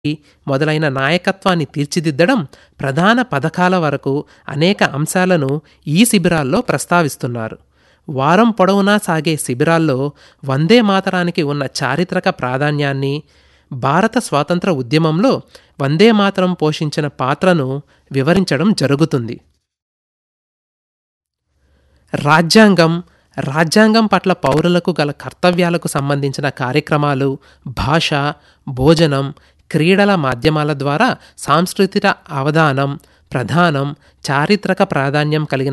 మొదలైన నాయకత్వాన్ని తీర్చిదిద్దడం ప్రధాన పథకాల వరకు అనేక అంశాలను ఈ శిబిరాల్లో ప్రస్తావిస్తున్నారు వారం పొడవునా సాగే శిబిరాల్లో వందే మాతరానికి ఉన్న చారిత్రక ప్రాధాన్యాన్ని భారత స్వాతంత్ర ఉద్యమంలో వందే మాతరం పోషించిన పాత్రను వివరించడం జరుగుతుంది రాజ్యాంగం రాజ్యాంగం పట్ల పౌరులకు గల కర్తవ్యాలకు సంబంధించిన కార్యక్రమాలు భాష భోజనం క్రీడల మాధ్యమాల ద్వారా సాంస్కృతిక అవధానం ప్రధానం చారిత్రక ప్రాధాన్యం కలిగిన